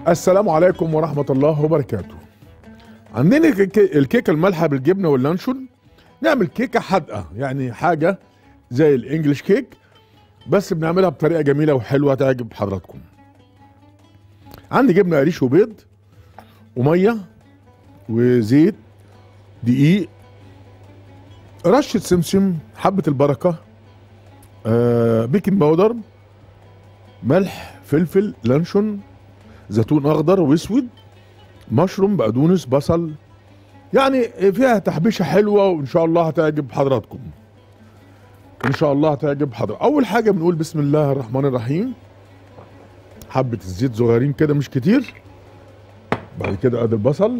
السلام عليكم ورحمة الله وبركاته عندنا الكيك- الكيكة المالحة بالجبنة واللانشون نعمل كيكة حادقة يعني حاجة زي الانجليش كيك بس بنعملها بطريقة جميلة وحلوة تعجب حضراتكم عندي جبنة قريش وبيض ومية وزيت دقيق رشة سمسم حبة البركة آه بيكنج باودر ملح فلفل لانشون زيتون اخضر واسود مشروم بقدونس بصل يعني فيها تحبيشه حلوه وان شاء الله هتعجب حضراتكم ان شاء الله هتعجب حضراتكم اول حاجه بنقول بسم الله الرحمن الرحيم حبه الزيت صغيرين كده مش كتير بعد كده ادي البصل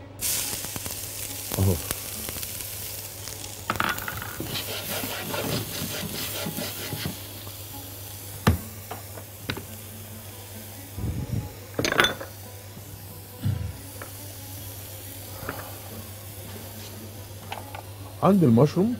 اهو عندي المشروم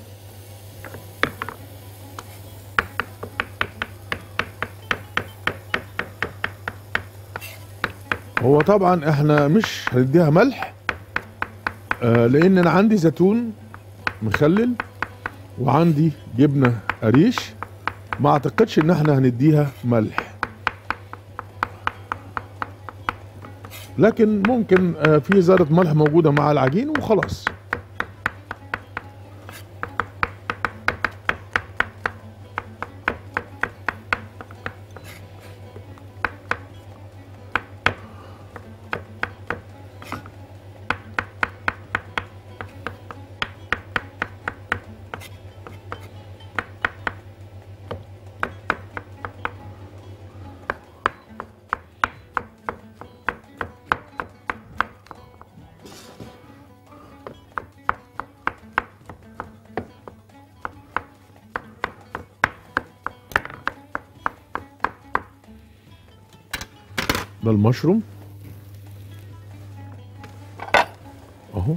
هو طبعا احنا مش هنديها ملح آه لان انا عندي زيتون مخلل وعندي جبنه قريش ما اعتقدش ان احنا هنديها ملح لكن ممكن آه في ذره ملح موجوده مع العجين وخلاص ده المشروم اهو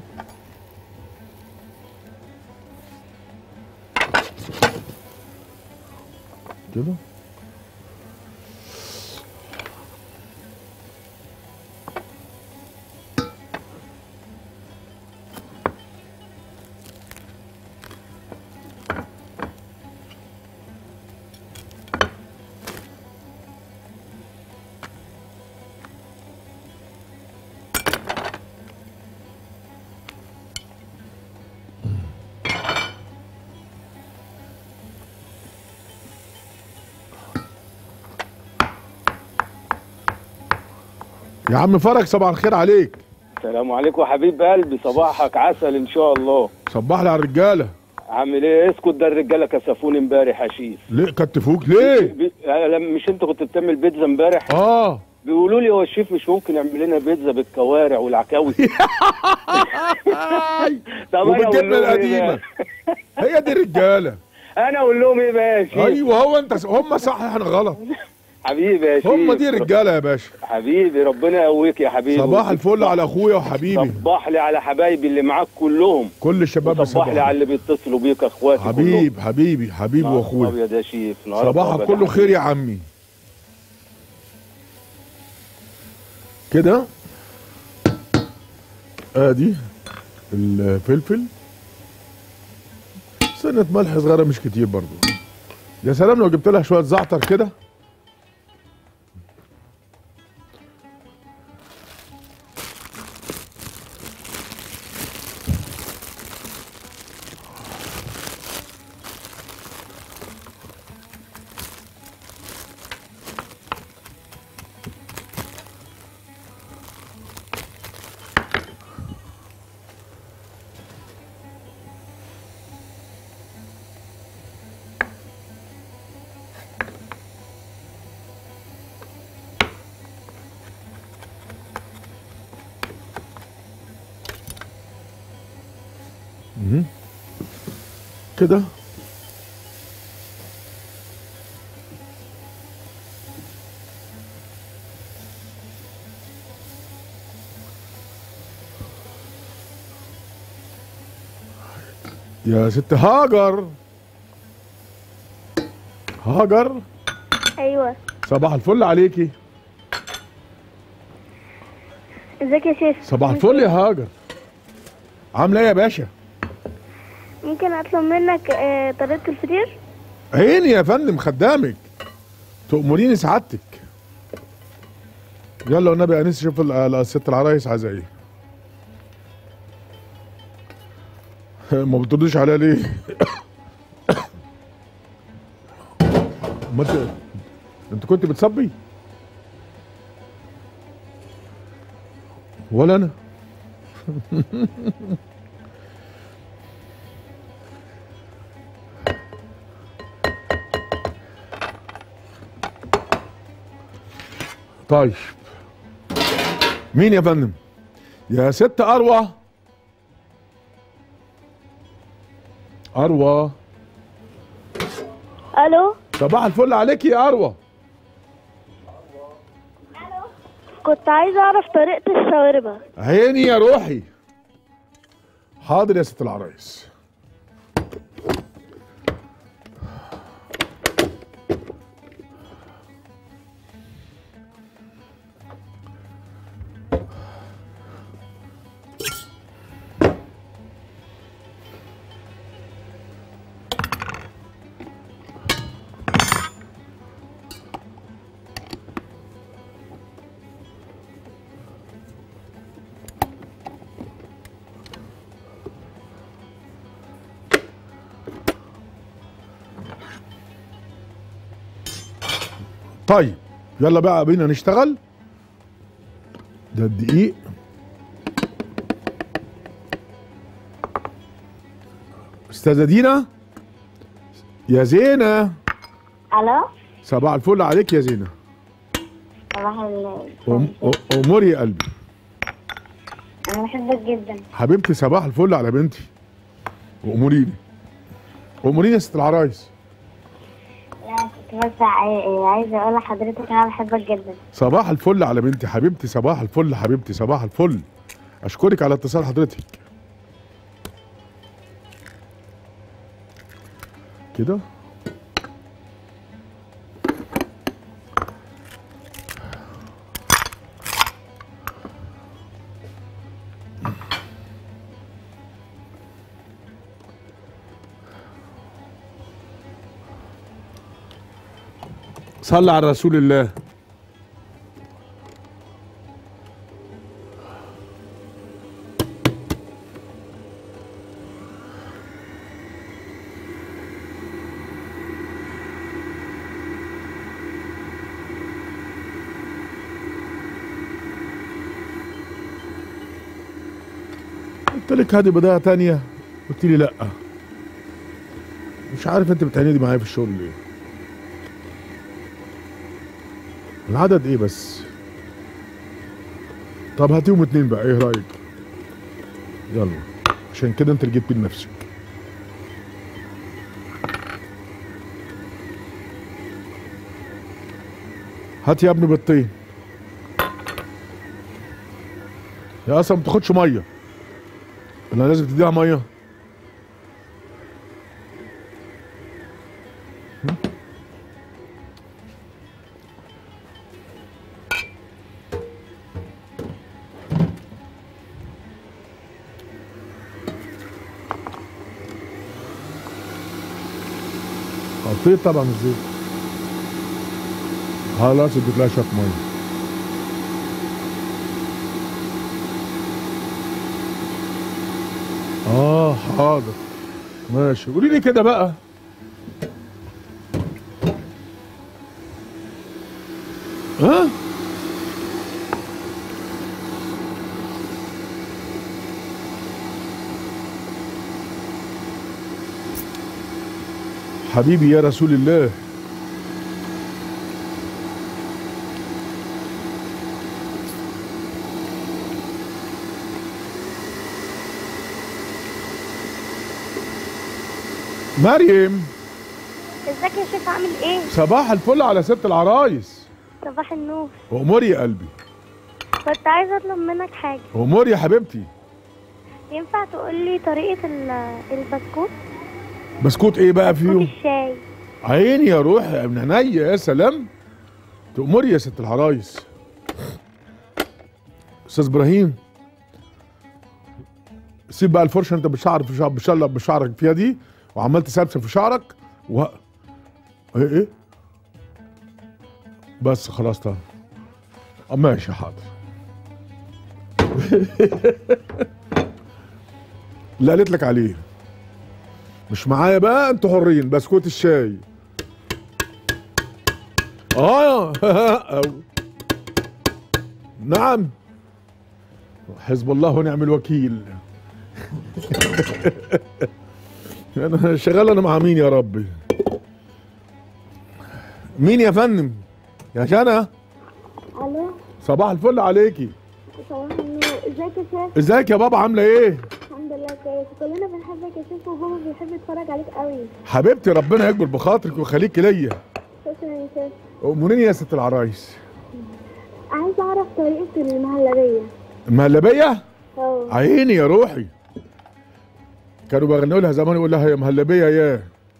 كده يا عم فرج صباح الخير عليك السلام عليكم يا حبيب قلبي صباحك عسل ان شاء الله صبح لي على الرجاله عامل ايه اسكت ده الرجاله كسفوني امبارح يا شيف ليه كتفوك ليه بي... آه، لما- مش انت كنت بتعمل بيتزا امبارح اه بيقولوا لي هو الشيف مش ممكن يعمل لنا بيتزا بالكوارع والعكاوي طب أنا أقول وبالجبنه لهم إيه القديمه بقى؟ هي دي الرجاله انا اقول لهم ايه بقى يا شيف ايوه هو انت هم صح احنا غلط حبيبي يا شيف هم دي رجاله يا باشا حبيبي ربنا يقويك يا حبيبي صباح الفل على اخويا وحبيبي صبح لي على حبايبي اللي معاك كلهم كل الشباب وصبح لي على اللي بيتصلوا بيك اخواتي كلهم. حبيب حبيبي حبيبي نهار واخويا ابيض يا شيف نهار صباحك أبيض كله يا خير يا عمي كده ادي الفلفل سنة ملح صغيرة مش كتير برضو يا سلام لو جبت لها شوية زعتر كده مهم. كده يا ست هاجر هاجر ايوه صباح الفل عليكي ازيك يا شيف صباح الفل يا هاجر عامله ايه يا باشا ممكن اطلب منك آه، طريقة الفطير عيني يا فندم خدامك تأمريني سعادتك يلا والنبي يا انس شوف ال- ال- الست العرايس عايزه ايه ما بتردش عليها ليه؟ ما انت انت كنت بتصبي؟ ولا انا طيب مين يا فندم؟ يا ست أروى أروى الو صباح الفل عليك يا أروى كنت عايزة اعرف طريقة الشاورما عيني يا روحي حاضر يا ست العرايس طيب يلا بقى بينا نشتغل ده الدقيق استاذه دينا يا زينه الو صباح الفل عليك يا زينه صباح ال أم- أ- اموري يا قلبي انا بحبك جدا حبيبتي صباح الفل على بنتي واموريني اموريني يا ست العرايس لا كنت بس عاي- عايزة اقول لحضرتك انا بحبك جدا صباح الفل على بنتي حبيبتي صباح الفل حبيبتي صباح الفل اشكرك على اتصال حضرتك كده صلى على رسول الله قلت لك هذه بداية تانية قلت لي لا مش عارف انت بتعندي معايا في الشغل ليه العدد ايه بس طب هاتيهم اتنين بقى ايه رايك يلا عشان كده انت اللي جيت بنفسك هات يا ابني بيضتين يا اصلا ما بتاخدش ميه انا لازم تديها ميه حطيت طبعا الزيت خلاص اديت لها شويه ميه اه حاضر ماشي قولي لي كده بقى ها حبيبي يا رسول الله مريم ازيك يا شيف عامل ايه صباح الفل على ست العرايس صباح النور اموري يا قلبي كنت عايزة اطلب منك حاجة اموري يا حبيبتي ينفع تقول لي طريقة ال- البسكوت بسكوت ايه بقى بسكوت فيهم الشاي عيني يا روح يا ابن عينيا يا سلام تأمري يا ست العرايس استاذ ابراهيم سيب بقى الفرشه انت بشعر في شعر بشلب بشعرك فيها دي وعمال تسبسب في شعرك و ايه ايه بس خلاص طبعا آه، ماشي حاضر لا قالت لك عليه مش معايا بقى انتوا حرين بسكوت الشاي اه أو. نعم حزب الله ونعم الوكيل انا شغال انا مع مين يا ربي مين يا فندم يا شنا الو صباح الفل عليكي صباح النور ازيك يا شيخ ازيك يا بابا عامله ايه الحمد لله كويس كلنا بنحبك يا شيخ وبابا بيحب يتفرج عليك قوي حبيبتي ربنا يكبر بخاطرك ويخليكي ليا شكرا يا شيخ اموريني يا ست العرايس عايز اعرف طريقه المهلبيه مهلبيه اه عيني يا روحي كانوا بيغنوا لها زمان يقول لها يا مهلبيه يا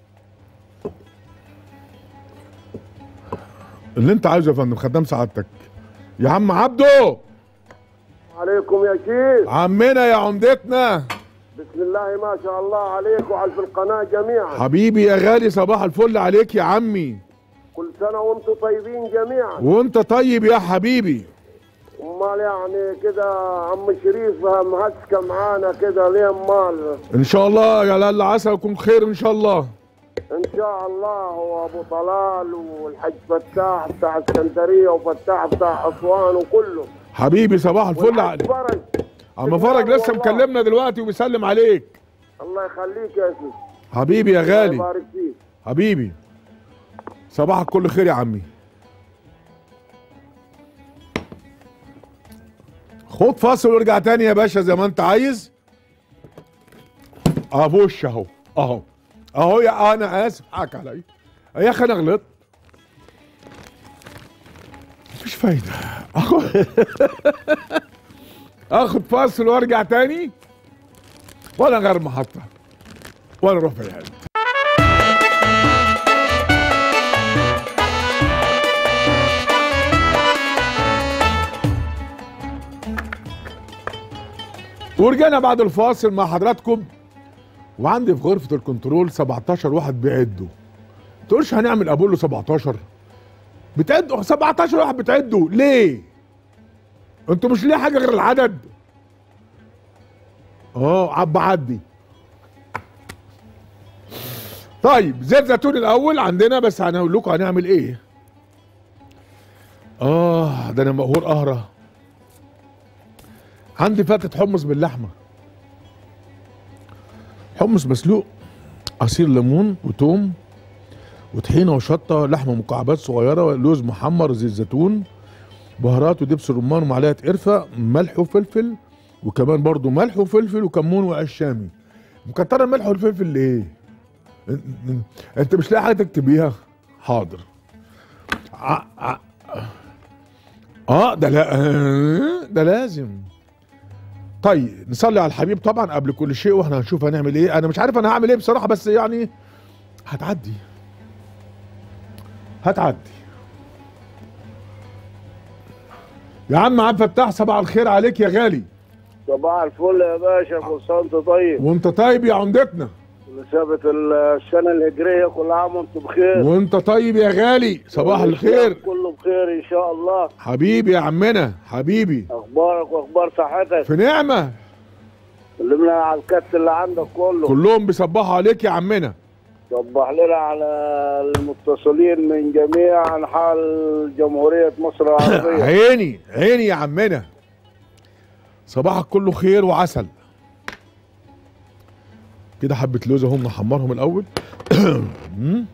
اللي انت عايزه يا فندم خدام سعادتك يا عم عبده عليكم يا شيخ عمنا يا عمدتنا بسم الله ما شاء الله عليك وعلى في القناة جميعا حبيبي يا غالي صباح الفل عليك يا عمي كل سنة وانتم طيبين جميعا وانت طيب يا حبيبي امال يعني كده عم شريف مهسكة معانا كده ليه امال ان شاء الله يا لالا عسى يكون خير ان شاء الله ان شاء الله وابو طلال والحج فتاح بتاع اسكندرية وفتاح بتاع اسوان وكله حبيبي صباح الفل والحج عليك فرج عم فرج لسه والله. مكلمنا دلوقتي وبيسلم عليك الله يخليك يا شيخ حبيبي يا الله غالي يبارك فيك حبيبي صباحك كل خير يا عمي خد فاصل وارجع تاني يا باشا زي ما انت عايز اهو وش اهو اهو اهو يا انا اسف حق عليا يا اخي انا غلطت مفيش فايده اهو اخد فاصل وارجع تاني ولا غير محطه ولا اروح في الحلم ورجعنا بعد الفاصل مع حضراتكم وعندي في غرفة الكنترول 17 واحد بيعدوا تقولش هنعمل ابولو 17 بتعدوا 17 واحد بتعدوا ليه؟ انتوا مش ليه حاجة غير العدد؟ اه عب عدي طيب زيت زيتون الاول عندنا بس هنقول لكم هنعمل ايه اه ده انا مقهور قهره عندي فتة حمص باللحمة حمص مسلوق عصير ليمون وتوم وطحينة وشطة لحمة مكعبات صغيرة لوز محمر زيت زيتون بهارات ودبس رمان ومعلقة قرفة ملح وفلفل وكمان برضو ملح وفلفل وكمون وعيش شامي مكترة الملح والفلفل ليه؟ ان- ان- انت مش لاقي حاجة تكتبيها؟ حاضر ع- ع- اه ده لا آه، ده لازم طيب نصلي على الحبيب طبعا قبل كل شيء واحنا هنشوف هنعمل ايه انا مش عارف انا هعمل ايه بصراحه بس يعني هتعدي هتعدي يا عم عبد الفتاح صباح الخير عليك يا غالي صباح الفل يا باشا كل سنة وانت طيب وانت طيب يا عمدتنا مسافة السنة الهجرية كل عام وانتم بخير وانت طيب يا غالي صباح الخير كله بخير ان شاء الله حبيبي يا عمنا حبيبي اخبارك واخبار صحتك في نعمه كلمنا على الكت اللي عندك كله كلهم بيصبحوا عليك يا عمنا صبح لنا على المتصلين من جميع انحاء جمهورية مصر العربية عيني عيني يا عمنا صباحك كله خير وعسل كده حبة لوز اهم نحمرهم الأول مم.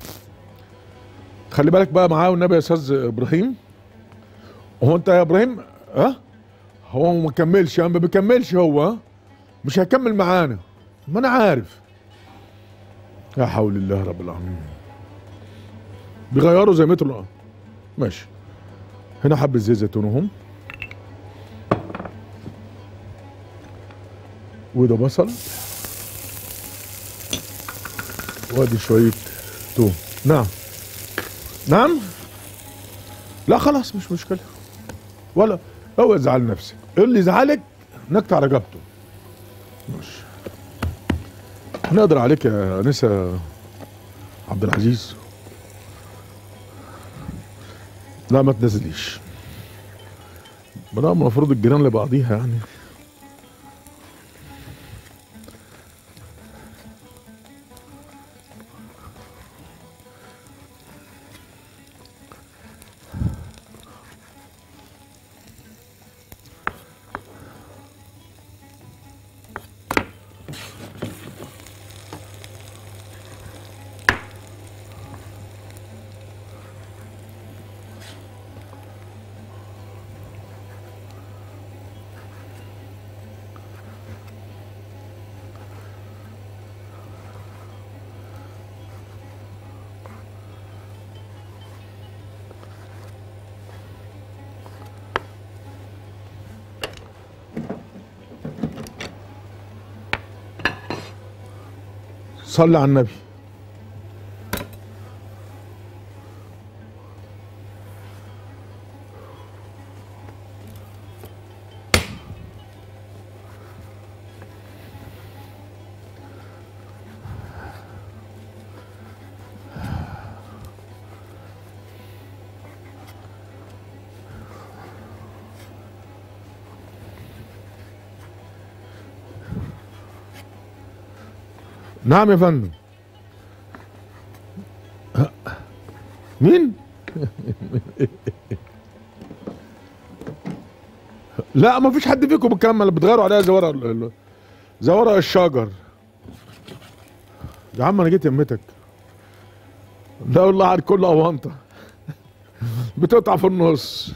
خلي بالك بقى معاه والنبي يا أستاذ إبراهيم هو أنت يا إبراهيم ها هو ما كملش ما بيكملش هو ها مش هيكمل معانا ما أنا عارف يا حول الله رب العالمين بيغيروا زي متر الأرض ماشي هنا حبة زيت زيتون اهم وده بصل وادي شوية توم نعم نعم لا خلاص مش مشكلة ولا اوعى تزعل نفسك اللي يزعلك نقطع رقبته ماشي نقدر عليك يا انسه عبد العزيز لا ما تنزليش بلا المفروض الجيران لبعضيها يعني صلي على النبي نعم يا فندم مين لا ما فيش حد فيكم بالكلام اللي بتغيروا عليها زي ورق ال- ال- زي ورق الشجر يا عم انا جيت يمتك لا والله على كل اونطه بتقطع في النص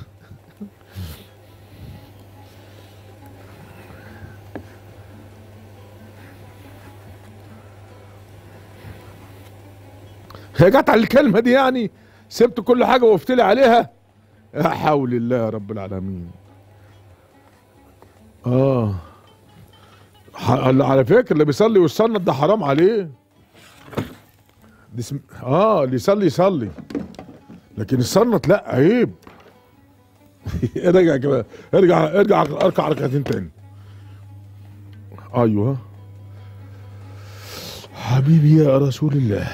هي جت على الكلمه دي يعني سبت كل حاجه وقفت لي عليها يا حول الله يا رب العالمين اه ح- على فكره اللي بيصلي ويصنط ده حرام عليه دي اسم... اه اللي يصلي يصلي لكن الصنط لا عيب ارجع كده ارجع ارجع اركع ركعتين تاني ايوه حبيبي يا رسول الله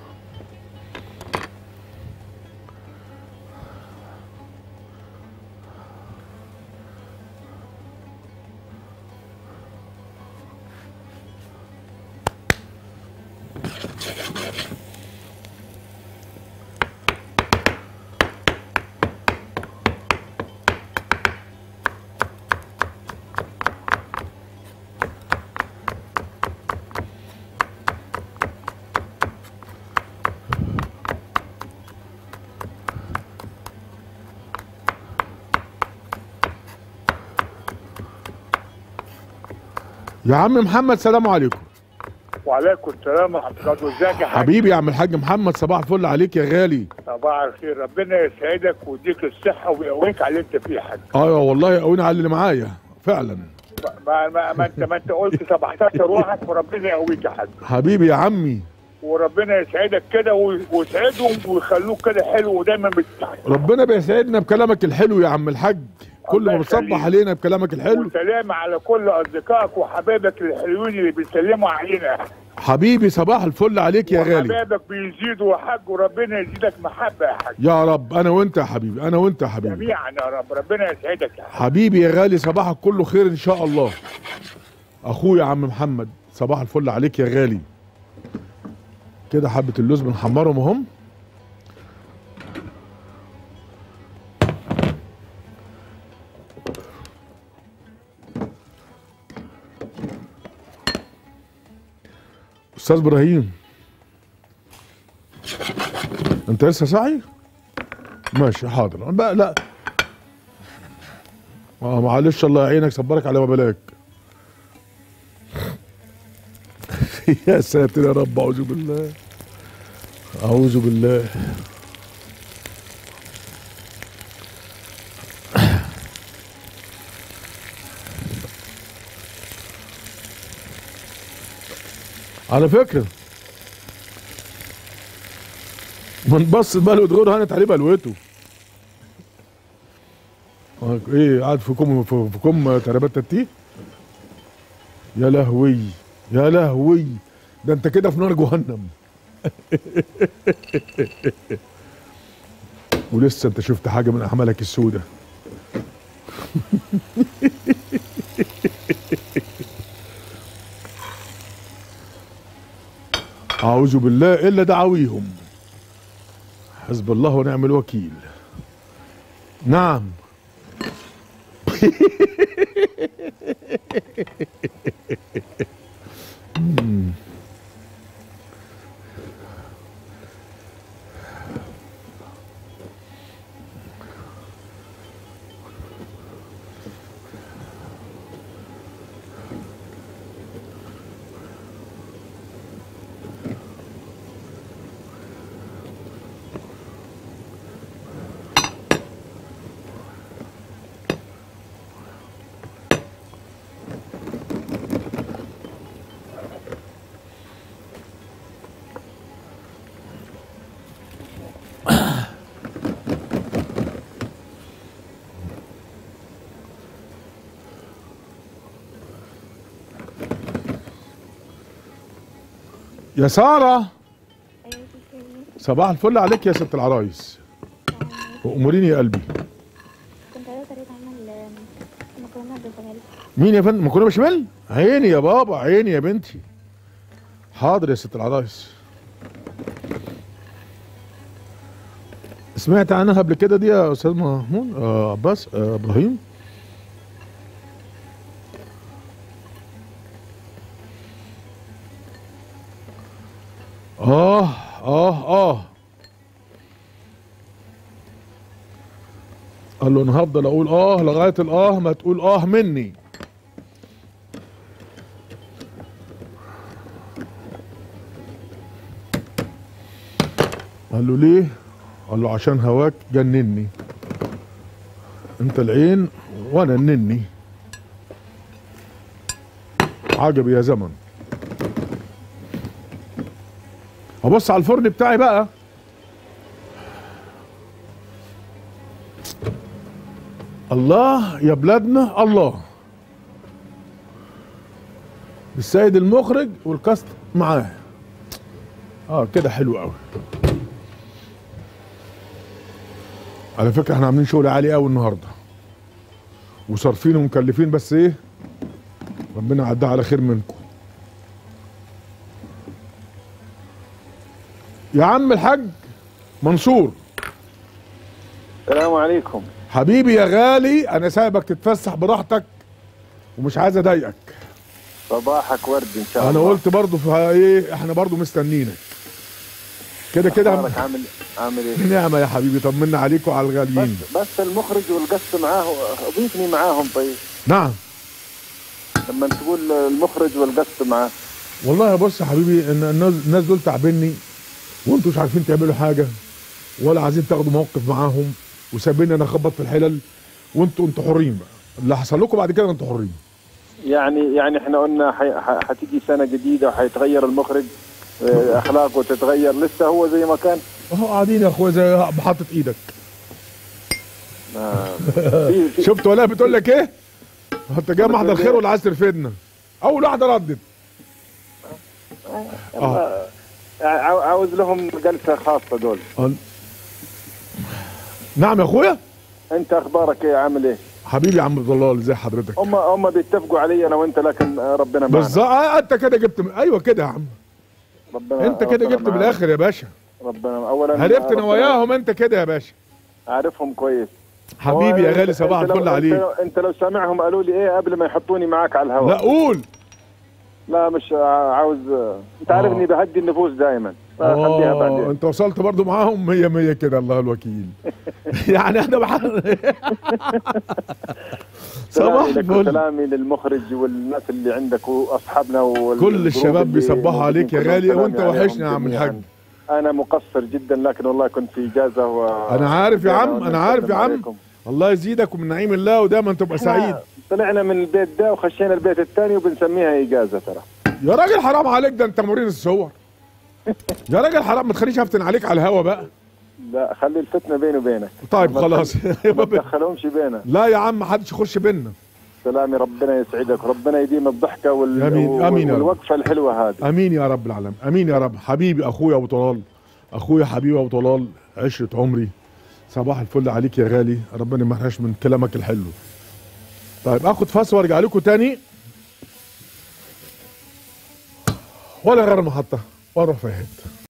يا عم محمد سلام عليكم وعليكم السلام ورحمه الله ازيك يا حاج حبيبي يا عم الحاج محمد صباح الفل عليك يا غالي صباح الخير ربنا يسعدك ويديك الصحه ويقويك على اللي انت فيه يا حاج ايوه والله يقويني على اللي معايا فعلا ما, ما, ما انت ما انت قلت 17 روحك وربنا يقويك يا حاج حبيبي يا عمي وربنا يسعدك كده وي- ويسعدهم ويخلوك كده حلو ودايما بتضحك ربنا بيسعدنا بكلامك الحلو يا عم الحاج كل الله ما بتصبح يخليك. علينا بكلامك الحلو وسلام على كل اصدقائك وحبايبك الحلوين اللي بيسلموا علينا حبيبي صباح الفل عليك يا غالي وحبايبك بيزيدوا يا حاج وربنا يزيدك محبه يا حاج يا رب انا وانت يا حبيبي انا وانت يا حبيبي جميعا يا رب ربنا يسعدك يا حاج حبيبي يا غالي صباحك كله خير ان شاء الله اخويا عم محمد صباح الفل عليك يا غالي كده حبة اللوز بنحمرهم اهم استاذ ابراهيم انت لسه صاحي ماشي حاضر بقى لا اه معلش الله يعينك صبرك على ما بلاك يا ساتر يا رب اعوذ بالله اعوذ بالله على فكره من بص بقى له دغور هانت عليه بلوته آه، ايه قاعد في كم في في كم تربات التيه يا لهوي يا لهوي ده انت كده في نار جهنم ولسه انت شفت حاجه من اعمالك السوداء اعوذ بالله الا دعاويهم حسب الله ونعم الوكيل نعم مم. يا سارة صباح الفل عليك يا ست العرايس واموريني يا قلبي كنت عايزة طريقة عمل مكرونة بالبشاميل مين يا فندم مكرونه بشاميل عيني يا بابا عيني يا بنتي حاضر يا ست العرايس سمعت عنها قبل كده دي يا استاذ محمود آه عباس آه ابراهيم اه اه اه قال له انا هفضل اقول اه لغايه الاه ما تقول اه مني قال له ليه قال له عشان هواك جنني انت العين وانا النني عجب يا زمن ابص على الفرن بتاعي بقى الله يا بلادنا الله السيد المخرج والكاست معاه اه كده حلو قوي على فكره احنا عاملين شغل عالي قوي النهارده وصارفين ومكلفين بس ايه ربنا يعدها على خير منكم يا عم الحاج منصور السلام عليكم حبيبي يا غالي انا سايبك تتفسح براحتك ومش عايز اضايقك صباحك ورد ان شاء انا الله قلت برضو في ايه احنا برضو مستنينك كده كده أخبارك عامل عامل ايه نعمة يا حبيبي طمنا عليك وعلى بس الغاليين بس المخرج والقص معاه اضيفني معاهم طيب نعم لما تقول المخرج والقص معاه والله بص يا حبيبي ان الناس الناس دول تعبني وانتوا مش عارفين تعملوا حاجه ولا عايزين تاخدوا موقف معاهم وسابيني انا اخبط في الحلل وانتوا انتوا حرين بقى اللي حصل لكم بعد كده انتوا حرين يعني يعني احنا قلنا حي- ح- حتيجي سنه جديده وحيتغير المخرج آه، اخلاقه تتغير لسه هو زي ما كان اهو قاعدين يا اخويا زي بحطة ايدك آه، في في شفت ولا بتقول لك ايه انت جاي محضر خير ولا عايز ترفدنا اول واحده ردت آه، عاو- عاوز لهم جلسه خاصه دول آه. نعم يا اخويا انت اخبارك ايه عامل ايه حبيبي يا عم عبد الله ازي حضرتك هم هم بيتفقوا علي انا وانت لكن آه، ربنا معنا بالظبط آه، انت كده جبت من... ايوه كده يا عم ربنا انت كده ربنا جبت من معنا. الاخر يا باشا ربنا اولا عرفت ربنا نواياهم انت كده يا باشا عارفهم كويس حبيبي يا هو غالي أنت- صباح أنت لو- الفل عليك انت, انت لو سامعهم قالوا لي ايه قبل ما يحطوني معاك على الهواء لا قول لا مش عاوز انت عارف آه. اني بهدي النفوس دائما خليها اه بعدين انت وصلت برضو معاهم مية مية كده الله الوكيل يعني انا بحر صباح سلامي لك الفل وسلامي للمخرج والناس اللي عندك واصحابنا وال- كل الجروب الشباب اللي بيصبحوا موجودين عليك يا كلهم غالي سلامي وانت عليهم وحشنا يا عم جميعاً. الحاج انا مقصر جدا لكن والله كنت في اجازه و... انا عارف يا عم ونسلم انا عارف يا عم عليكم. الله يزيدك ومن نعيم الله ودايما تبقى سعيد إحنا طلعنا من البيت ده وخشينا البيت الثاني وبنسميها اجازه ترى يا راجل حرام عليك ده انت مريض الصور يا راجل حرام ما تخلينيش افتن عليك على الهوا بقى لا خلي الفتنه بيني وبينك طيب ما خلاص ما تدخلهمش بينا لا يا عم محدش يخش بينا سلامي ربنا يسعدك ربنا يديم الضحكه وال... آمين، آمين يا رب. والوقفه الحلوه هذه امين يا رب العالمين امين يا رب حبيبي اخويا ابو طلال اخويا حبيبي ابو طلال عشره عمري صباح الفل عليك يا غالي ربنا ما يحرمش من كلامك الحلو طيب اخد فاصل وارجع لكم تاني ولا غير محطه ولا فهد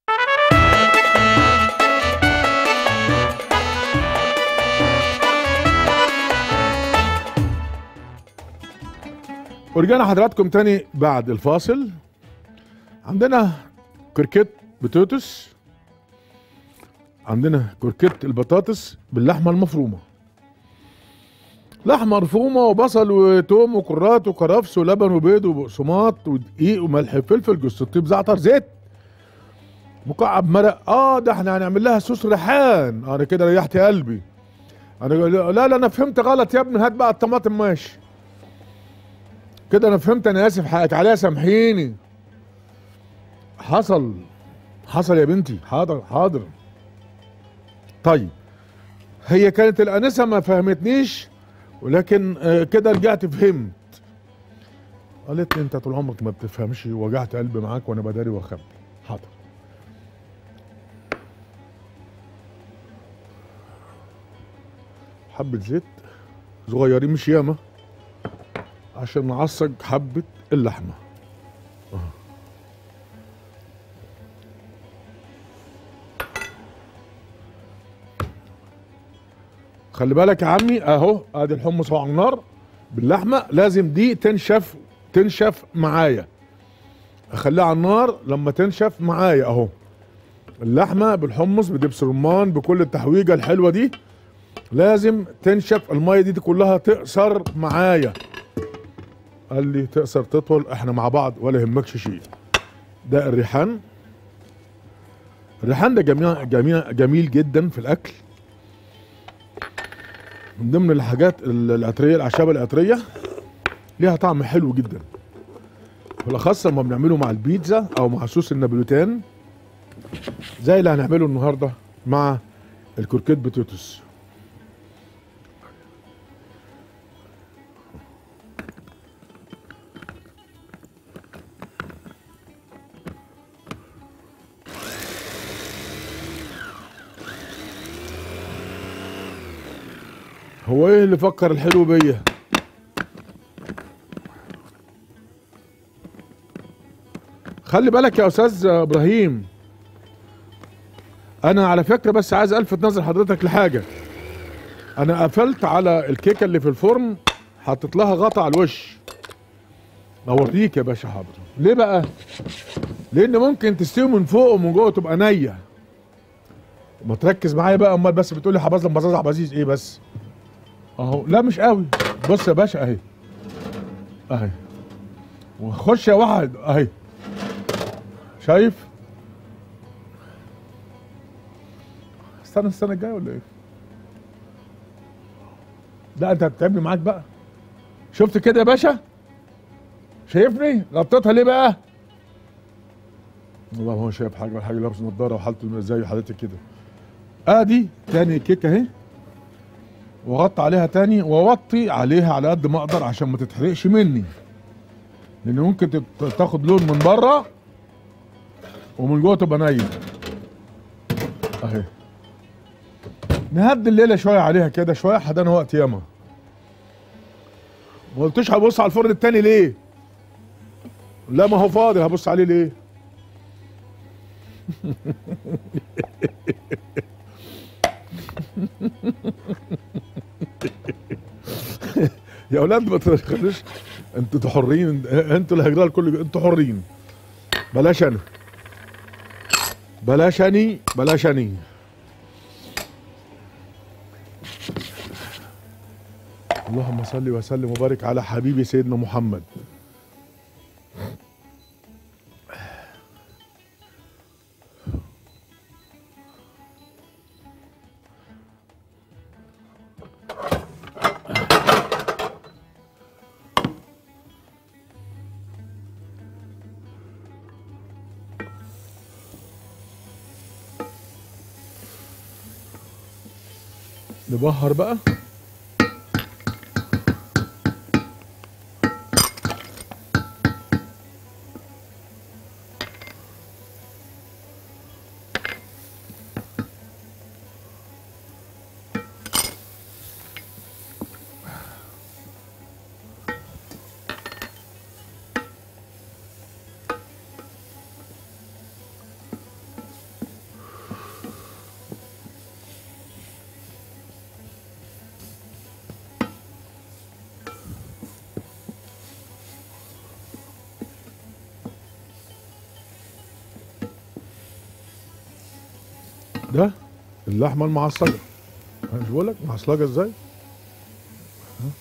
ورجعنا حضراتكم تاني بعد الفاصل عندنا كركيت بطاطس عندنا كركيت البطاطس باللحمه المفرومه لحمه مفرومه وبصل وتوم وكرات وكرفس ولبن وبيض وبقسماط ودقيق وملح وفلفل جوز الطيب زعتر زيت مكعب مرق اه ده احنا هنعمل لها صوص ريحان انا كده ريحت قلبي انا لا لا انا فهمت غلط يا ابني هات بقى الطماطم ماشي كده انا فهمت انا اسف حقك عليها سامحيني حصل حصل يا بنتي حاضر حاضر طيب هي كانت الانسه ما فهمتنيش ولكن آه، كده رجعت فهمت قالت لي انت طول عمرك ما بتفهمش وجعت قلبي معاك وانا بداري واخبي حاضر حبة زيت صغيرين مش ياما عشان نعصج حبة اللحمة أهو. خلي بالك يا عمي اهو ادي الحمص اهو على النار باللحمه لازم دي تنشف تنشف معايا اخليها على النار لما تنشف معايا اهو اللحمه بالحمص بدبس رمان بكل التحويجه الحلوه دي لازم تنشف الميه دي, دي كلها تقصر معايا قال لي تقصر تطول احنا مع بعض ولا يهمكش شيء ده الريحان الريحان ده جميل جميل جميل جدا في الاكل من ضمن الحاجات ال- العطريه الاعشاب العطريه ليها طعم حلو جدا بالاخص لما بنعمله مع البيتزا او مع صوص النابوليتان زي اللي هنعمله النهارده مع الكركيت بطاطس هو ايه اللي فكر الحلو بيا خلي بالك يا استاذ ابراهيم انا على فكره بس عايز الفت نظر حضرتك لحاجه انا قفلت على الكيكه اللي في الفرن حطيت لها غطا على الوش اوريك يا باشا حاضر ليه بقى لان ممكن تستوي من فوق ومن جوه تبقى نيه ما تركز معايا بقى امال بس بتقولي حباز لما بزازع بزيز ايه بس اهو لا مش قوي بص يا باشا اهي اهي وخش يا واحد اهي شايف استنى السنه الجايه ولا ايه لا انت هتتعبني معاك بقى شفت كده يا باشا شايفني غطيتها ليه بقى والله ما هو شايف حاجه ولا حاجه لابس نضاره وحالته زي حالتي كده ادي تاني كيكه اهي واغطي عليها تاني واوطي عليها على قد ما اقدر عشان ما تتحرقش مني لان ممكن تت- تاخد لون من بره ومن جوه تبقى نيه اهي نهدي الليله شويه عليها كده شويه حدانا وقت ياما ما قلتش هبص على الفرن التاني ليه لا ما هو فاضي هبص عليه ليه يا اولاد ما تخلوش انتوا حرين انتوا اللي هيجرى الكل انتوا حرين بلاش انا بلاش اني بلاش اني اللهم صل وسلم وبارك على حبيبي سيدنا محمد نبهر بقى ده اللحمه المعصجه انا مش بقول لك معصلجه ازاي ها؟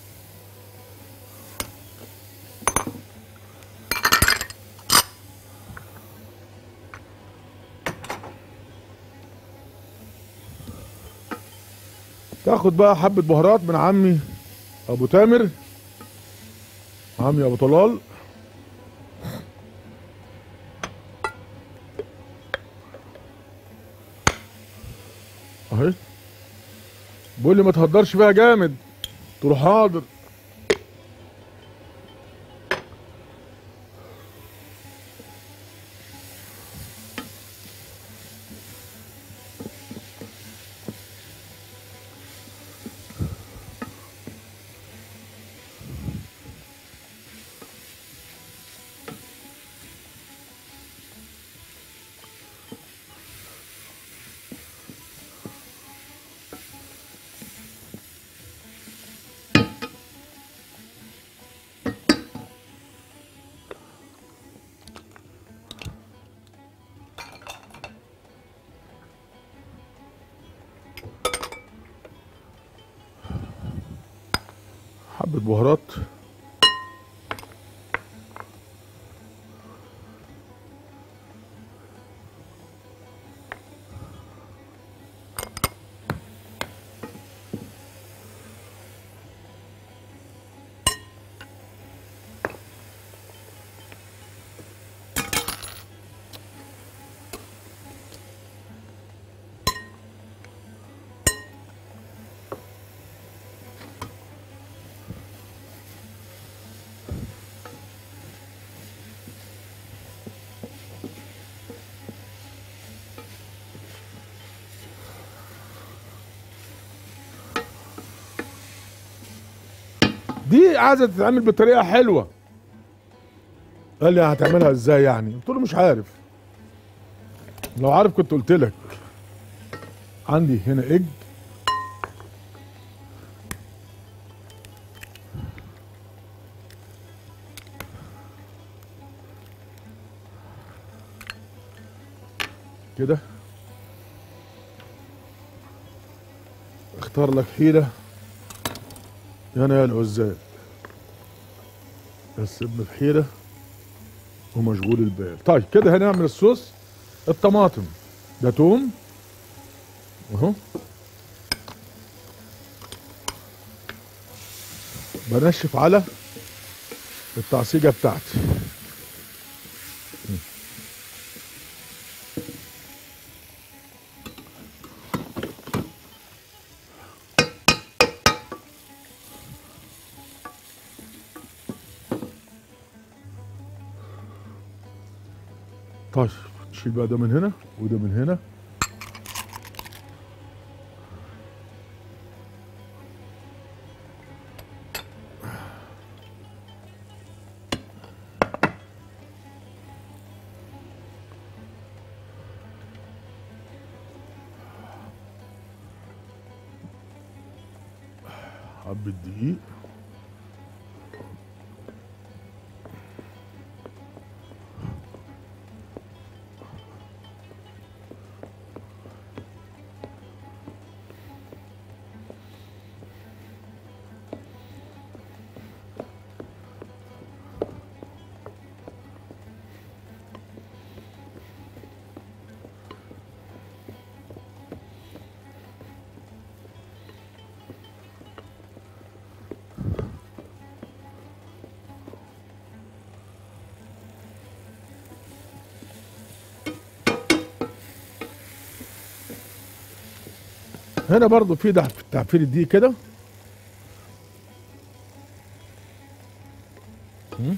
تاخد بقى حبه بهارات من عمي ابو تامر عمي ابو طلال اهي بيقول لي ما تهدرش فيها جامد قلت له حاضر حبة بهارات دي عايزه تتعمل بطريقه حلوه قال لي هتعملها ازاي يعني قلت له مش عارف لو عارف كنت قلت لك عندي هنا اج كده اختار لك حيله انا يا العزال بس ابن بحيرة ومشغول البال طيب كده هنعمل الصوص الطماطم ده توم اهو بنشف على التعصيجة بتاعتي طيب نشيل بقى ده من هنا وده من هنا حبة دقيق هنا برضو في ده في تعفير الدقيق كده مم.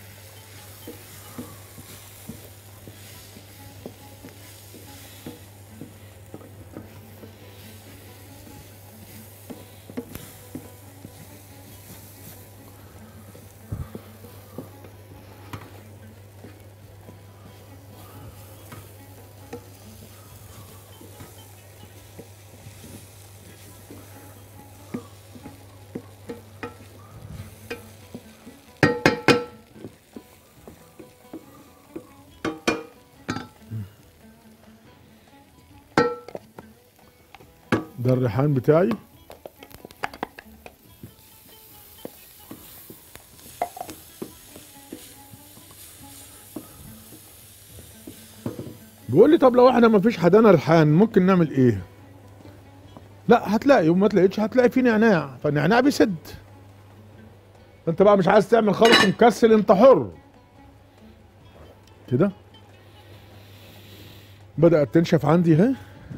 ده الريحان بتاعي بيقول لي طب لو احنا ما فيش حدانا ريحان ممكن نعمل ايه لا هتلاقي وما تلاقيش هتلاقي في نعناع فالنعناع بيسد انت بقى مش عايز تعمل خالص ومكسل انت حر كده بدأت تنشف عندي اهي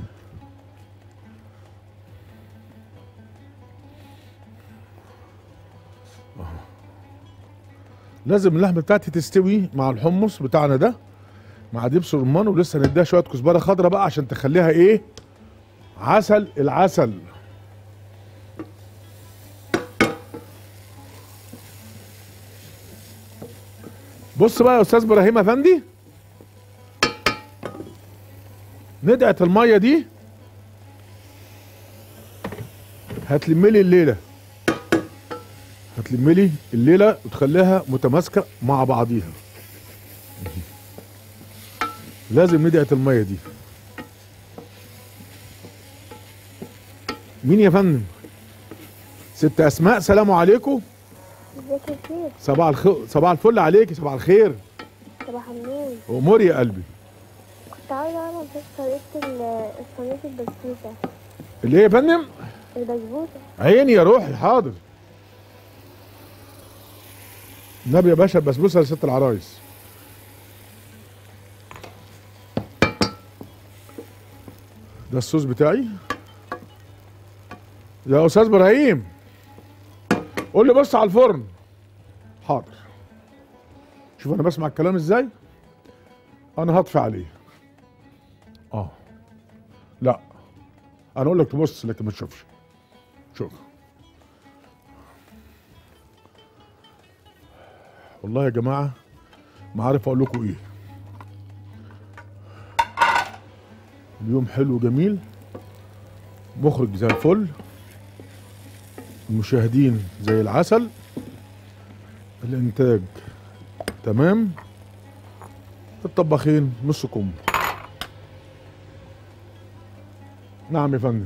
لازم اللحمه بتاعتي تستوي مع الحمص بتاعنا ده مع دبس الرمان ولسه نديها شويه كزبره خضراء بقى عشان تخليها ايه عسل العسل بص بقى يا استاذ ابراهيم افندي ندعه الميه دي هتلم لي الليله هتلم لي الليله وتخليها متماسكه مع بعضيها لازم ندعه الميه دي مين يا فندم ست اسماء سلام عليكم ازيك يا سيد صباح الخير صباح الفل عليكي صباح الخير صباح النور اموري يا قلبي كنت عاوزة اعرف بس طريقة ال- صينية البسبوسة اللي هي يا فندم البسبوسة عيني يا روحي حاضر النبي يا باشا البسبوسه لست العرايس ده الصوص بتاعي يا استاذ ابراهيم قول لي بص على الفرن حاضر شوف انا بسمع الكلام ازاي انا هطفي عليه اه لا انا اقول لك تبص لكن ما تشوفش شوف والله يا جماعه ما عارف اقول لكم ايه اليوم حلو جميل مخرج زي الفل المشاهدين زي العسل الانتاج تمام الطباخين نص كم نعم يا فندم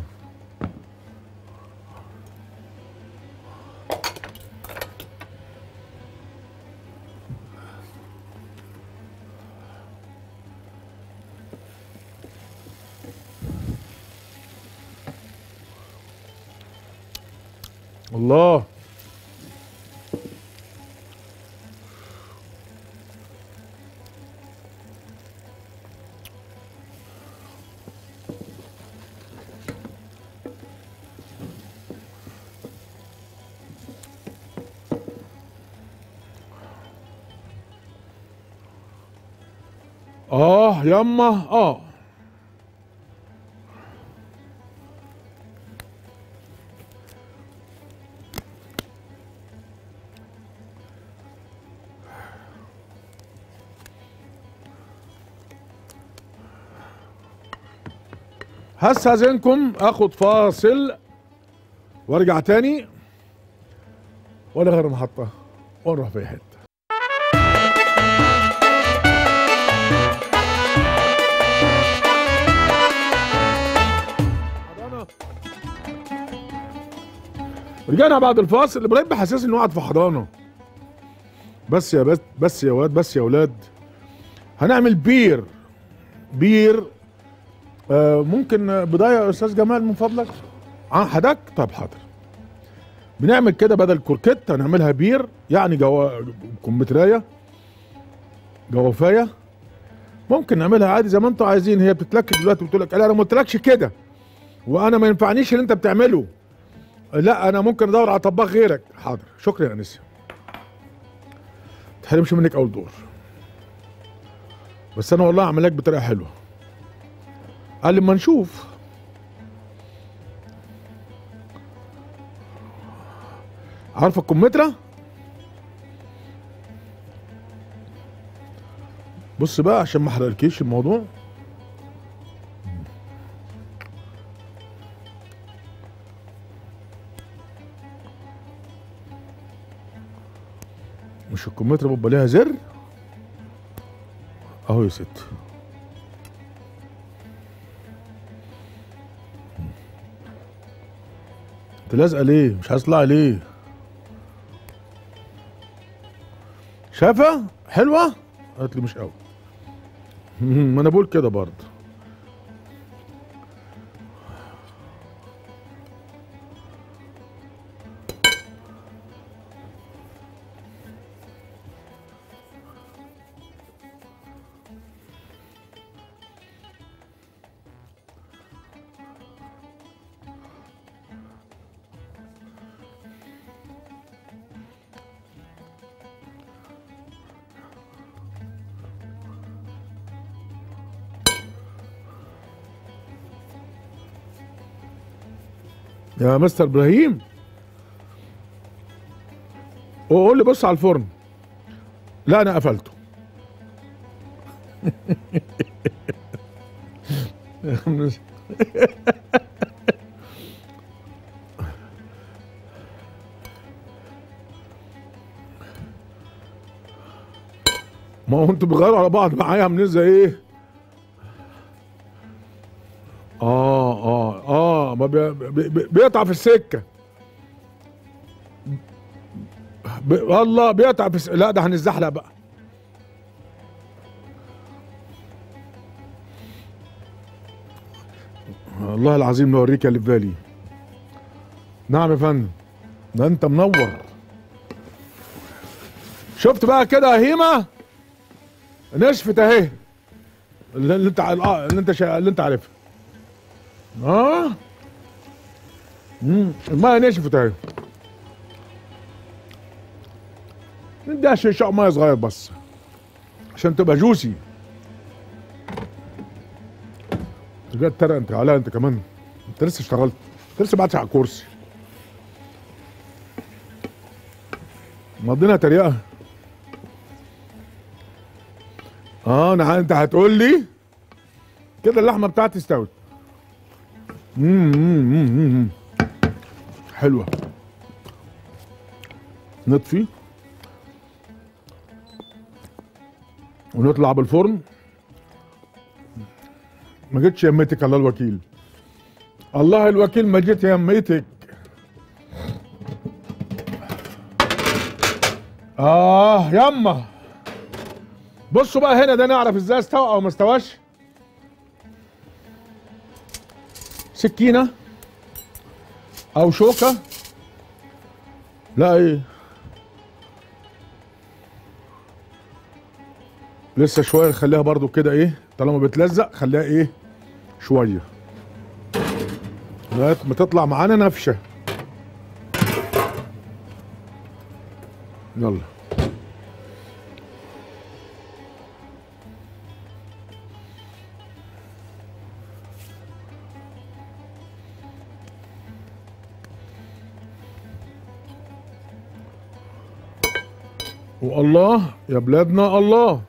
الله اه يما اه هستاذنكم اخد فاصل وارجع تاني ولا غير محطة ونروح في حتة رجعنا بعد الفاصل ابراهيم بحسس انه قاعد في حضانه بس يا بس بس يا واد بس يا ولاد هنعمل بير بير آه ممكن آه، بدايه يا استاذ جمال من فضلك عن حدك طب حاضر بنعمل كده بدل كركت هنعملها بير يعني جو... كمبترايه جوافايه ممكن نعملها عادي زي ما انتوا عايزين هي بتتلك دلوقتي بتقول لك انا ما قلتلكش كده وانا ما ينفعنيش اللي انت بتعمله لا انا ممكن ادور على طباخ غيرك حاضر شكرا يا انسه تحرمش منك اول دور بس انا والله اعمل لك بطريقه حلوه قال لي ما نشوف عارفه الكمثرى بص بقى عشان ما احرقلكيش الموضوع مش الكمثرى بيبقى ليها زر اهو يا ست انت لازقه ليه مش عايز تطلعي ليه شايفه حلوه قالت لي مش قوي ما انا بقول كده برضه يا مستر ابراهيم قول لي بص على الفرن لا انا قفلته ما هو انتوا بتغيروا على بعض معايا عاملين زي ايه اه اه اه ما بي بي بي- بيقطع في السكه ب... والله بيقطع في الس... لا ده هنزحلق بقى والله العظيم نوريك اللي في بالي نعم يا فندم ده انت منور شفت بقى كده يا هيمه نشفت اهي اللي اللي انت آه، اللي انت شا... اللي انت عارفها اه امم الميه نشفت اهي نديها شيشة ميه صغير بس عشان تبقى جوسي انت جاي تتريق انت عليها انت كمان انت لسه اشتغلت انت لسه بعتش على الكرسي مضينا تريقه اه انا انت هتقول لي كده اللحمه بتاعتي استوت مم، مم، مم، مم. حلوه نطفي ونطلع بالفرن ما جيتش يمتك الله الوكيل الله الوكيل ما جيت يمتك اه يما بصوا بقى هنا ده نعرف ازاي استوى او ما استواش سكينه او شوكه لا ايه لسه شويه نخليها برضو كده ايه طالما بتلزق خليها ايه شويه لغايه ما تطلع معانا نفشه يلا والله يا بلادنا الله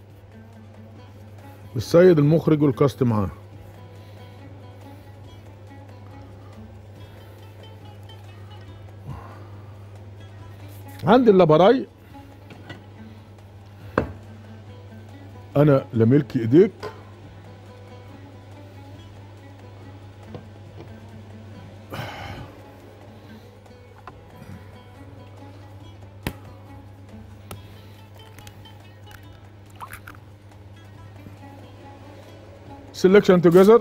السيد المخرج والكاست معاه عندي اللابراي انا لملكي ايديك selection together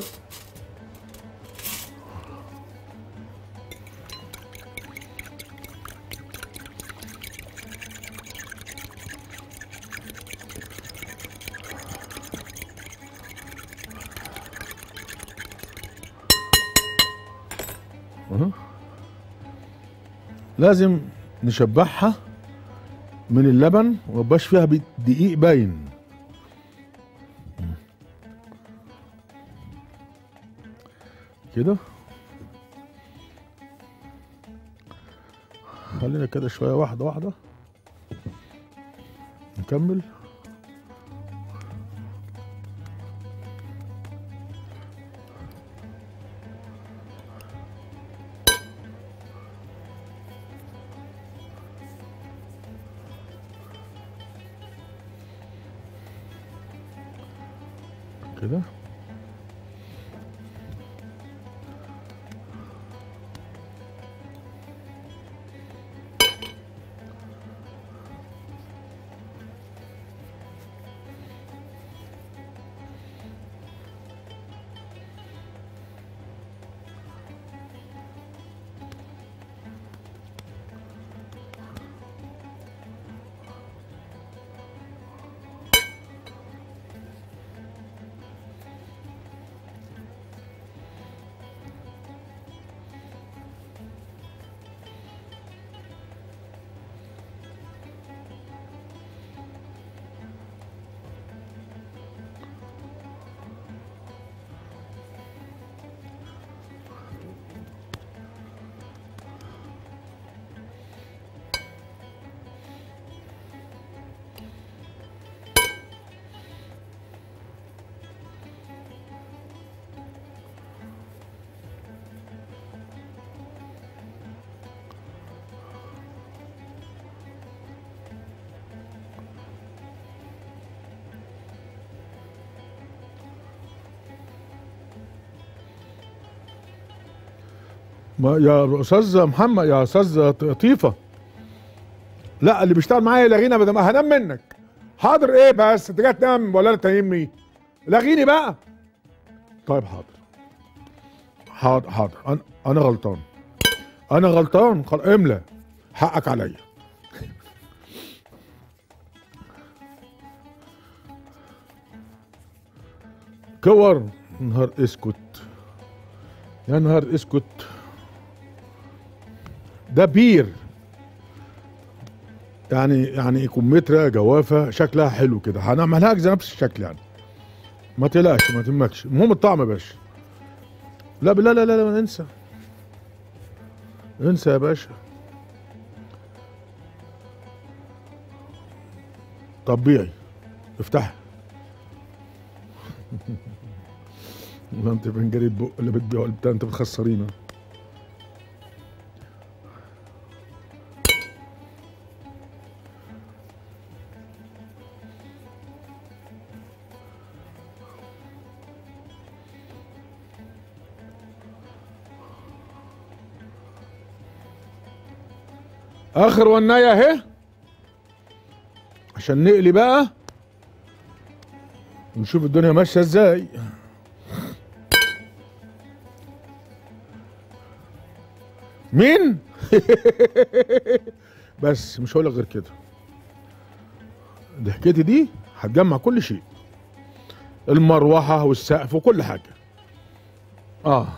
لازم نشبعها من اللبن وميبقاش فيها بي- دقيق باين كده خلينا كده شوية واحدة واحدة نكمل كده ما يا استاذ محمد يا استاذ طيفه لا اللي بيشتغل معايا لغينا بدل ما هنام منك حاضر ايه بس انت جاي تنام ولا انت تنامي لغيني بقى طيب حاضر حاضر حاضر انا انا غلطان انا غلطان خل... املى حقك عليا كور نهار اسكت يا نهار اسكت ده بير يعني يعني كمثرى جوافه شكلها حلو كده هنعملها لك زي نفس الشكل يعني ما تقلقش ما تهمكش المهم الطعم يا باشا لا لا لا لا, لا انسى انسى يا باشا طبيعي افتح ما انت فنجري البق اللي بتبيعه اللي بتاع انت بتخسرينا اخر ونايه اهي عشان نقلي بقى ونشوف الدنيا ماشيه ازاي مين بس مش هقول لك غير كده ضحكتي دي هتجمع كل شيء المروحه والسقف وكل حاجه اه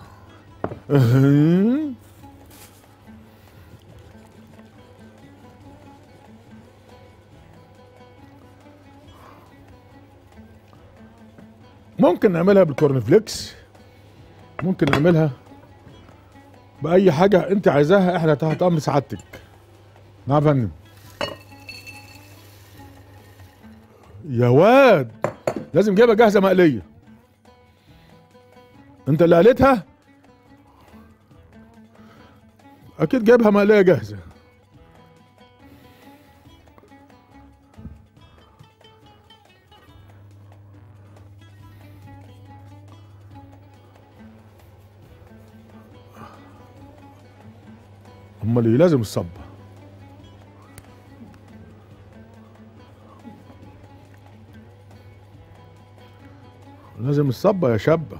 ممكن نعملها بالكورن فليكس ممكن نعملها باي حاجه انت عايزاها احنا تحت امر سعادتك نعم يا فندم يا واد لازم جايبها جاهزه مقليه انت اللي قالتها اكيد جايبها مقليه جاهزه امال ايه لازم الصبة لازم الصبة يا شابة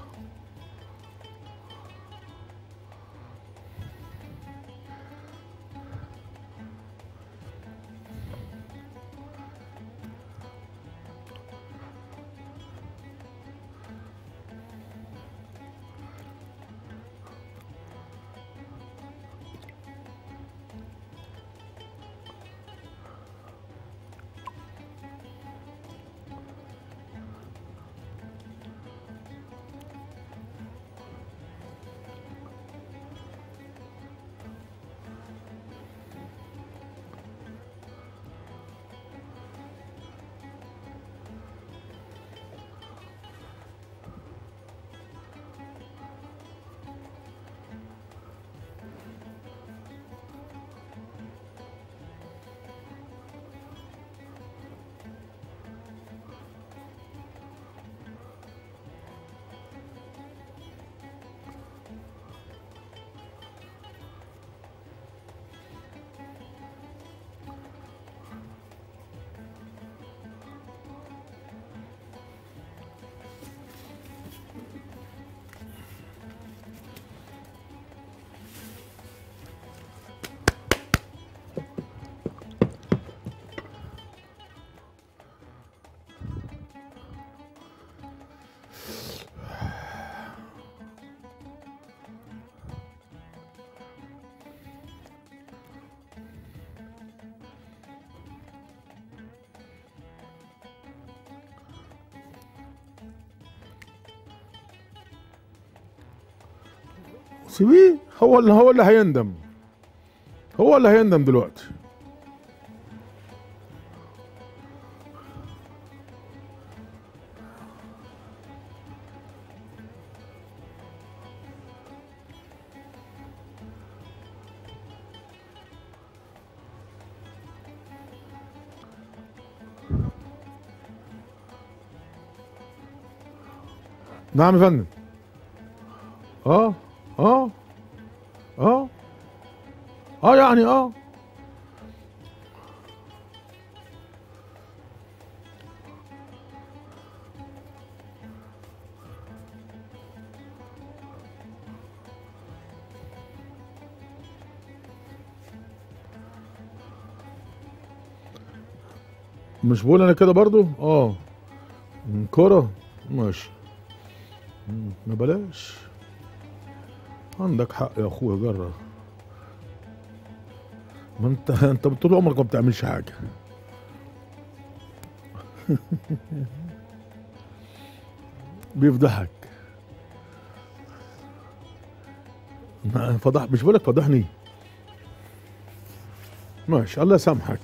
سيبيه هو اللي هو اللي هيندم هو اللي هيندم دلوقتي نعم يا فندم اه اه اه اه يعني اه مش بقول انا كده برضو اه م، كرة ماشي م، ما بلاش عندك حق يا اخويا جرب ما انت انت طول عمرك ما بتعملش حاجه بيفضحك ما فضح مش بقولك فضحني ماشي الله يسامحك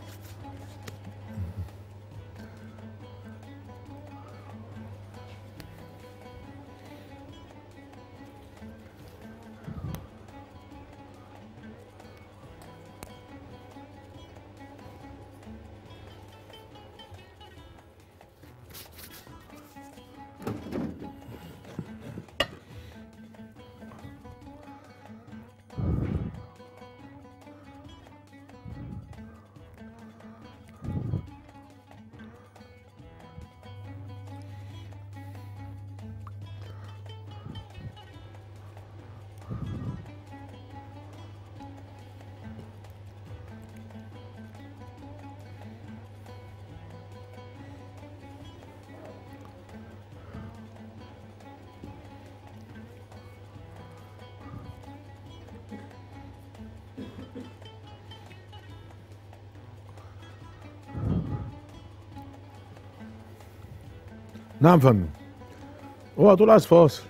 نعم فندم اوعى تقول عايز فاصل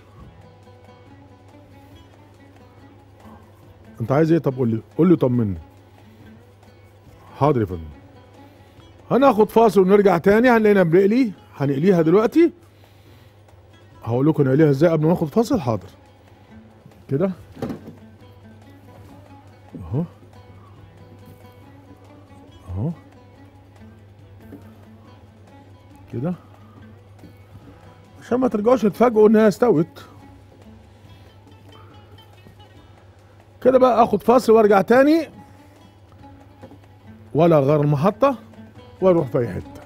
انت عايز ايه طب قول لي قول لي طمني حاضر يا فندم هناخد فاصل ونرجع تاني هنلاقينا بنقلي هنقليها دلوقتي هقول لكم نقليها ازاي قبل ما ناخد فاصل حاضر كده اهو اهو كده عشان ما ترجعوش تتفاجئوا انها استوت كده بقى اخد فاصل وارجع تاني ولا غير المحطة واروح في اي حتة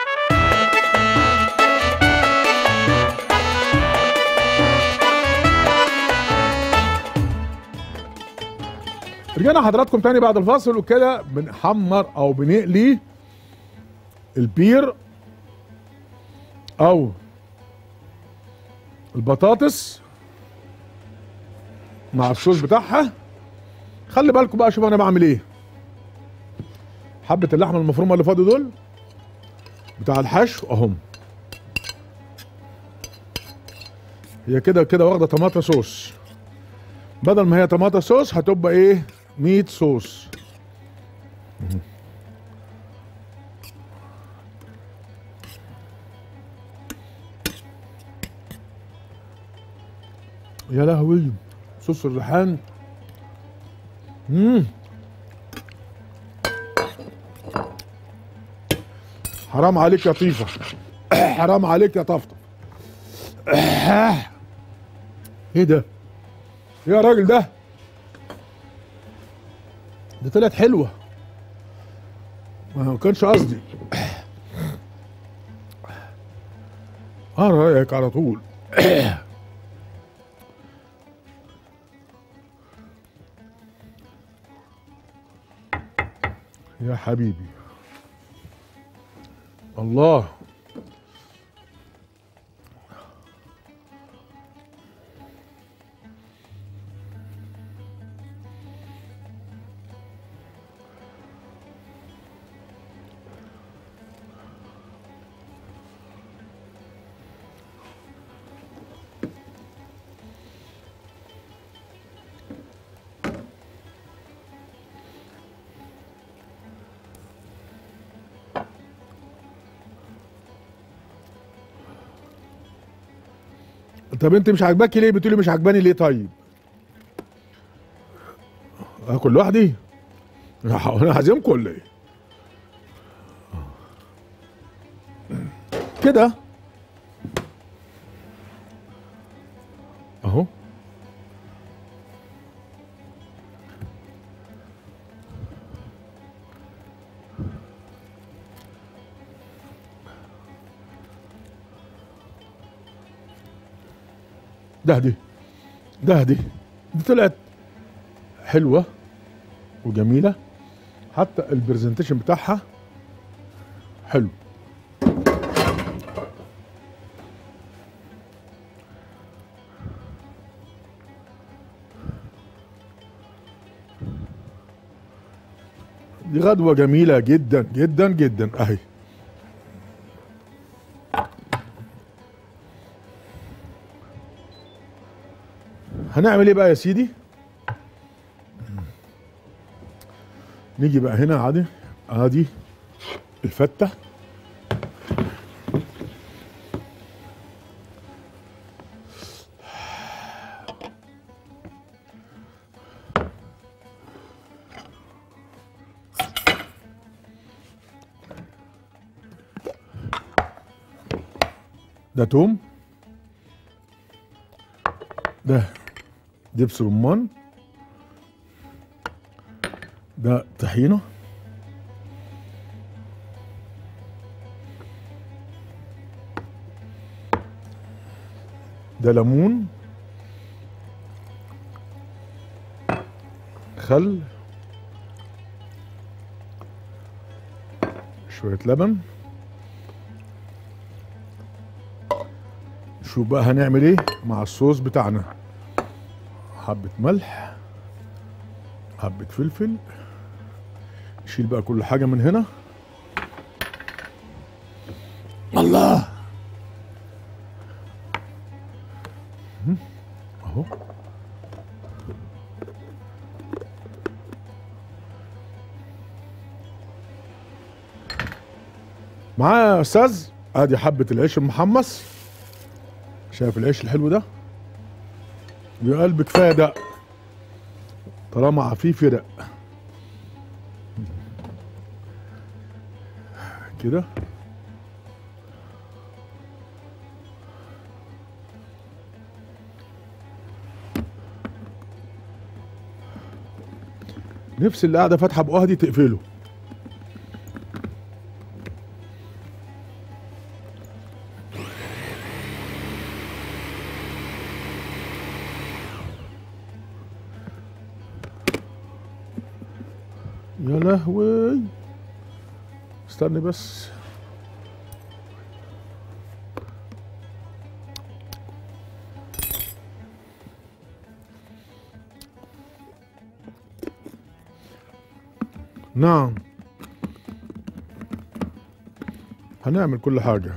رجعنا حضراتكم تاني بعد الفاصل وكده بنحمر او بنقلي البير او البطاطس مع الصوص بتاعها خلي بالكم بقى شوف انا بعمل ايه حبه اللحمه المفرومه اللي فاضي دول بتاع الحشو اهم هي كده كده واخده طماطم صوص بدل ما هي طماطم صوص هتبقى ايه ميت صوص يا لهوي صوص الريحان مم. حرام عليك يا طيفة حرام عليك يا طفطف ايه ده ايه يا راجل ده دي طلعت حلوة ما كانش قصدي اه رايك على طول يا حبيبي الله طب انت مش عاجباكي ليه بتقولي مش عاجباني ليه طيب اكل لوحدي انا ح- انا هعزمكم ولا ايه كده اهو ده دي ده دي دي طلعت حلوه وجميله حتى البرزنتيشن بتاعها حلو دي غدوه جميله جدا جدا جدا اهي هنعمل ايه بقى يا سيدي نيجي بقى هنا عادي ادي الفته ده توم ده دبس رمان ده طحينة ده ليمون خل شوية لبن شوف بقى هنعمل ايه مع الصوص بتاعنا حبة ملح حبة فلفل نشيل بقى كل حاجة من هنا الله هم، اهو معايا يا استاذ ادي حبة العيش المحمص شايف العيش الحلو ده يا قلب كفايه دق طالما عفيف يدق كده نفس اللي قاعده فاتحه بقها دي تقفله يا لهوي استني بس نعم هنعمل كل حاجة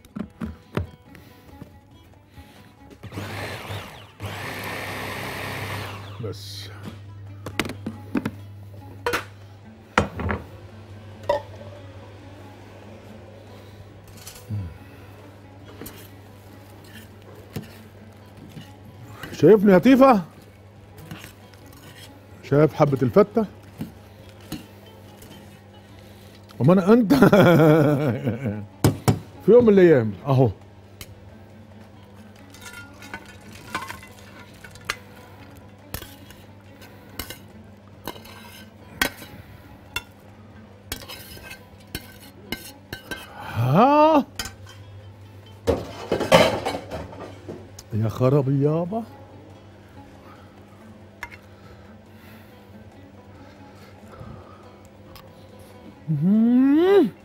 بس شايفني يا تيفا شايف حبة الفتة وما انا انت في يوم من الايام اهو ها يا خرابي يابا مم.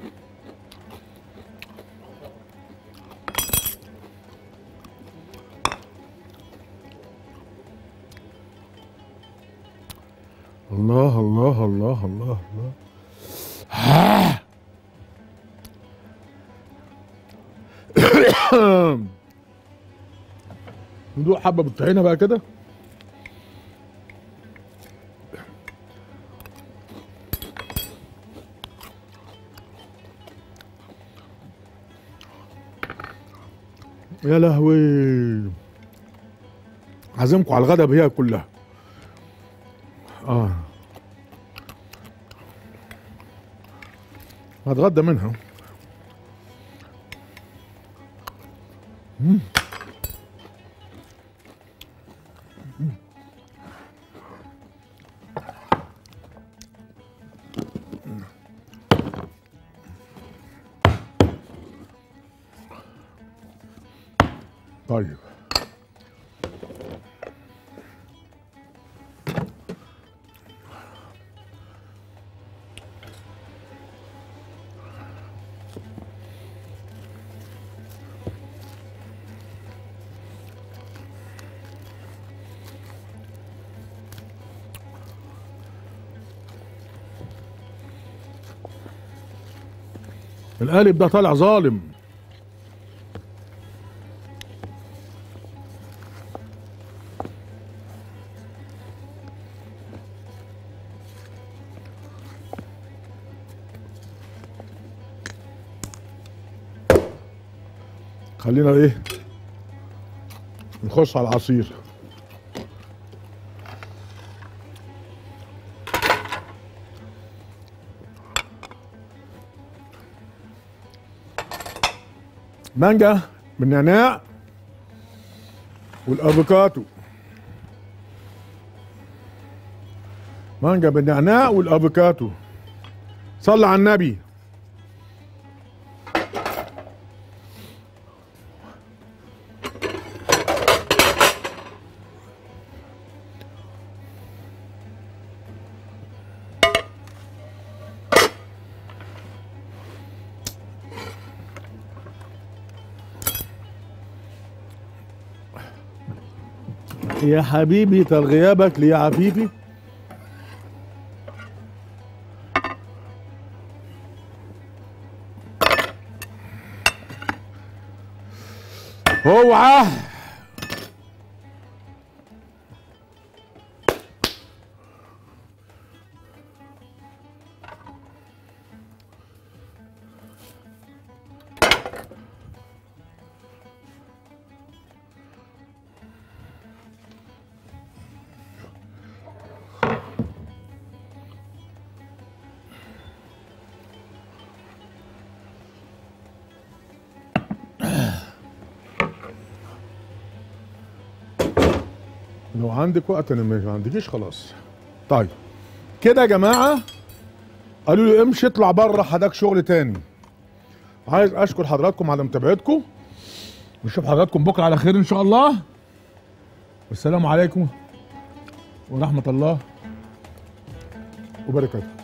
الله الله الله الله الله آه. ندوق حبه بالطحينه بقى كده يا لهوي عازمكم على الغدا بهي كلها اه هتغدى منها مم. مم. طيب القالب ده طالع ظالم خلينا ايه نخش على العصير مانجا بالنعناع والافوكاتو مانجا بالنعناع والافوكاتو صلى على النبي يا حبيبي طال غيابك ليه يا عفيفي اوعى لو عندك وقت انا ما عندكيش خلاص طيب كده يا جماعه قالوا لي امشي اطلع بره حداك شغل تاني عايز اشكر حضراتكم على متابعتكم ونشوف حضراتكم بكره على خير ان شاء الله والسلام عليكم ورحمه الله وبركاته